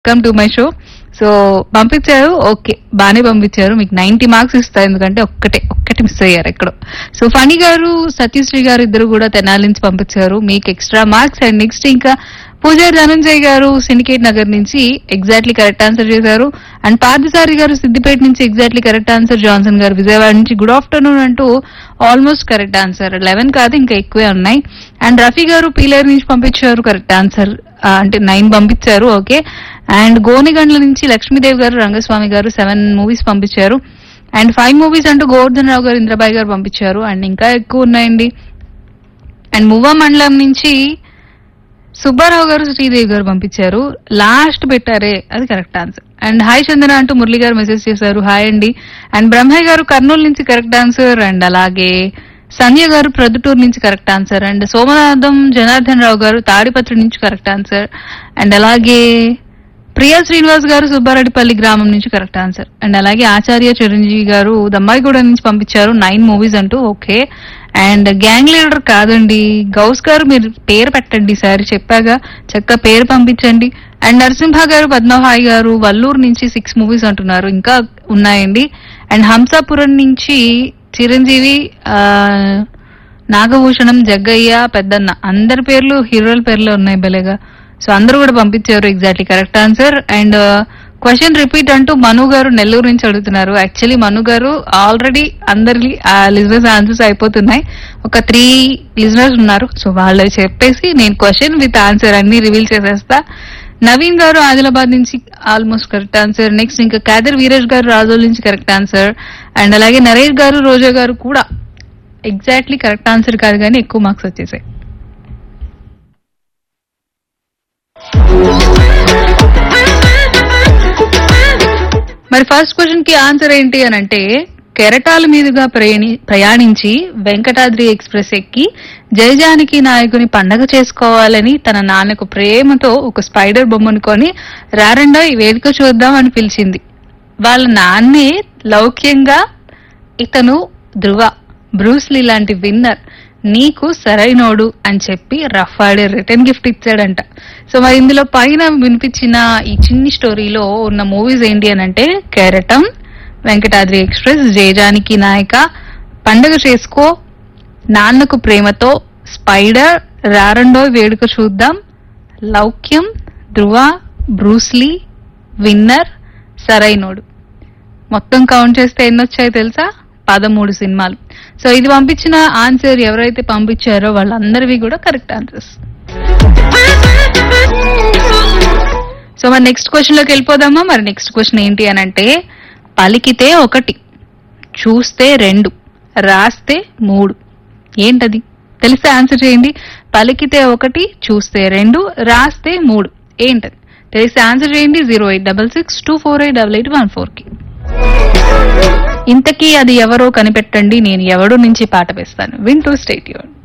welcome to my show so పంపించారు okay బానే పంపించారు మీకు నైన్టీ మార్క్స్ ఇస్తారు ఎందుకంటే ఒక్కటే ఒక్కటి మిస్ అయ్యారు ఎక్కడో సో ఫణి గారు సత్యశ్రీ గారు ఇద్దరు కూడా తెనాలి నుంచి పంపించారు మీకు ఎక్స్ట్రా మార్క్స్ అండ్ నెక్స్ట్ ఇంకా పూజారి ధనంజయ్ గారు సిండికేట్ నగర్ నుంచి ఎగ్జాక్ట్లీ కరెక్ట్ ఆన్సర్ చేశారు అండ్ పార్థసారి గారు సిద్దిపేట నుంచి ఎగ్జాక్ట్లీ కరెక్ట్ ఆన్సర్ జాన్సన్ గారు విజయవాడ నుంచి గుడ్ ఆఫ్టర్నూన్ అంటూ ఆల్మోస్ట్ కరెక్ట్ ఆన్సర్ లెవెన్ కాదు ఇంకా ఎక్కువే ఉన్నాయి అండ్ రఫీ గారు పీలేరు నుంచి పంపించారు కరెక్ట్ ఆన్సర్ అంటే నైన్ పంపించారు ఓకే అండ్ గోనిగండ్ల నుంచి లక్ష్మీదేవి గారు రంగస్వామి గారు సెవెన్ మూవీస్ పంపించారు అండ్ ఫైవ్ మూవీస్ అంటూ గోవర్ధన్ రావు గారు ఇంద్రబాయ్ గారు పంపించారు అండ్ ఇంకా ఎక్కువ ఉన్నాయండి అండ్ మువ్వా మండలం నుంచి సుబ్బారావు గారు శ్రీదేవి గారు పంపించారు లాస్ట్ పెట్టారే అది correct answer and hi Chandana అంటూ మురళి గారు మెసేజ్ చేశారు హాయ్ అండి అండ్ బ్రహ్మయ్య గారు కర్నూలు నుంచి కరెక్ట్ ఆన్సర్ అండ్ అలాగే సంధ్య గారు ప్రొద్దుటూరు నుంచి correct answer and Somanatham Janardhan Rao గారు తాడిపత్రి నుంచి కరెక్ట్ ఆన్సర్ అండ్ అలాగే ప్రియా శ్రీనివాస్ గారు సుబ్బారెడ్డిపల్లి గ్రామం నుంచి కరెక్ట్ ఆన్సర్ అండ్ అలాగే ఆచార్య చిరంజీవి గారు దమ్మాయిగూడ నుంచి పంపించారు నైన్ మూవీస్ అంటూ ఓకే అండ్ గ్యాంగ్ లీడర్ కాదండి గౌస్ గారు మీరు పేరు పెట్టండి సార్ చెప్పాగా చక్క పేరు పంపించండి అండ్ నరసింహ గారు పద్మహాయ్ గారు వల్లూరు నుంచి సిక్స్ మూవీస్ అంటున్నారు ఇంకా ఉన్నాయండి అండ్ హంసాపురం నుంచి చిరంజీవి ఆ, నాగభూషణం జగ్గయ్య పెద్దన్న అందరి పేర్లు హీరోల పేర్లు ఉన్నాయి భలేగా సో అందరూ కూడా పంపించారు exactly correct answer and question repeat అంటూ మను గారు నెల్లూరు నుంచి అడుగుతున్నారు యాక్చువల్లీ మను గారు ఆల్రెడీ అందరి లిజినెస్ ఆన్సర్స్ అయిపోతున్నాయి ఒక త్రీ లిజినెస్ ఉన్నారు సో వాళ్ళు చెప్పేసి నేను క్వశ్చన్ విత్ ఆన్సర్ అన్ని రివీల్ చేసేస్తా నవీన్ గారు ఆదిలాబాద్ నుంచి ఆల్మోస్ట్ కరెక్ట్ ఆన్సర్ నెక్స్ట్ ఇంకా కాదర్ వీరేష్ గారు రాజోల్ నుంచి కరెక్ట్ ఆన్సర్ అండ్ అలాగే నరేష్ గారు రోజా గారు కూడా ఎగ్జాక్ట్లీ కరెక్ట్ ఆన్సర్ కాదు కానీ ఎక్కువ మార్క్స్ వచ్చేసాయి మరి ఫస్ట్ క్వశ్చన్ కి ఆన్సర్ ఏంటి అని అంటే కెరటాల మీదుగా ప్రయాణి ప్రయాణించి వెంకటాద్రి ఎక్స్ప్రెస్ ఎక్కి జయజానకి నాయకుని పండగ చేసుకోవాలని తన నాన్నకు ప్రేమతో ఒక స్పైడర్ బొమ్మను కొని రారండా ఈ వేదిక చూద్దాం అని పిలిచింది వాళ్ళ నాన్నే లౌక్యంగా ఇతను ధృవ బ్రూస్లీ లాంటి విన్నర్ నీకు సరైనోడు అని చెప్పి రఫ్ ఆడే రిటర్న్ గిఫ్ట్ ఇచ్చాడంట సో మరి ఇందులో పైన వినిపించిన ఈ చిన్ని స్టోరీలో ఉన్న మూవీస్ ఏంటి అని అంటే కెరటం వెంకటాద్రి ఎక్స్ప్రెస్ జయజానికి నాయక పండగ చేసుకో నాన్నకు ప్రేమతో spider Rarandoi Veduka Chuddam Loukyam Dhruva Bruce Lee Winner Sarainodu మొత్తం కౌంట్ చేస్తే ఎన్ని వచ్చాయో తెలుసా పదమూడు సినిమాలు సో ఇది పంపించిన ఆన్సర్ ఎవరైతే పంపించారో వాళ్ళందరివి కూడా కరెక్ట్ ఆన్సర్స్ సో మరి నెక్స్ట్ క్వశ్చన్ లోకి వెళ్ళిపోదామా మరి నెక్స్ట్ క్వశ్చన్ ఏంటి అని అంటే పలికితే ఒకటి చూస్తే రెండు రాస్తే మూడు ఏంటది తెలిస్తే ఆన్సర్ చేయండి పలికితే ఒకటి చూస్తే రెండు రాస్తే మూడు ఏంటది తెలిస్తే ఆన్సర్ చేయండి zero eight double six two four eight double eight one four కి ఇంతకీ అది ఎవరో కనిపెట్టండి నేను ఎవడు నుంచి పాట వేస్తాను వింటూ స్టేట్ యూన్